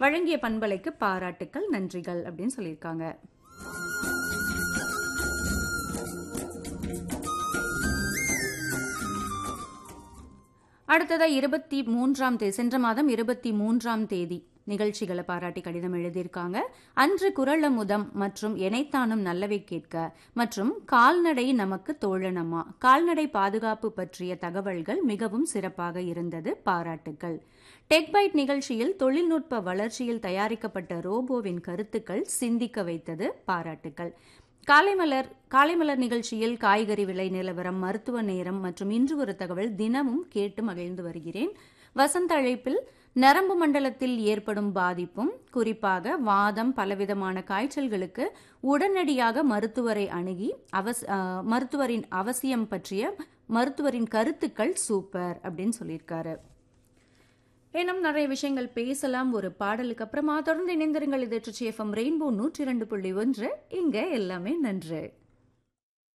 வழங்கிய பண்பலைக்கு பாராட்டுக்கள் நன்றிகள் அப்படின்னு சொல்லியிருக்காங்க அடுத்ததா இருபத்தி மூன்றாம் தேதி சென்ற மாதம் இருபத்தி மூன்றாம் தேதி நிகழ்ச்சிகளை பாராட்டி கடிதம் எழுதியிருக்காங்க அன்று குரலமுதம் மற்றும் எனைத்தானும் நல்லவை கேட்க மற்றும் கால்நடை நமக்கு தோழனமா கால்நடை பாதுகாப்பு பற்றிய தகவல்கள் மிகவும் சிறப்பாக இருந்தது பாராட்டுக்கள் டெக்பைட் நிகழ்ச்சியில் தொழில்நுட்ப வளர்ச்சியில் தயாரிக்கப்பட்ட ரோபோவின் கருத்துக்கள் சிந்திக்க வைத்தது பாராட்டுக்கள் காலைமலர் காலைமலர் நிகழ்ச்சியில் காய்கறி விலை நிலவரம் மருத்துவ நேரம் மற்றும் இன்று ஒரு தகவல் தினமும் கேட்டு மகிழ்ந்து வருகிறேன் வசந்த அழைப்பில் நரம்பு மண்டலத்தில் ஏற்படும் பாதிப்பும் குறிப்பாக வாதம் பலவிதமான காய்ச்சல்களுக்கு உடனடியாக மருத்துவரை அணுகி அவஸ் அஹ், மருத்துவரின் அவசியம் பற்றிய மருத்துவரின் கருத்துக்கள் சூப்பர் அப்படின்னு சொல்லியிருக்காரு இன்னும் நிறைய விஷயங்கள் பேசலாம் ஒரு பாடலுக்கு அப்புறமா தொடர்ந்து இணைந்திருங்கள் இது எஃப்எம் ரெயின்போ நூற்றி இரண்டு புள்ளி ஒன்று இங்க எல்லாமே நன்று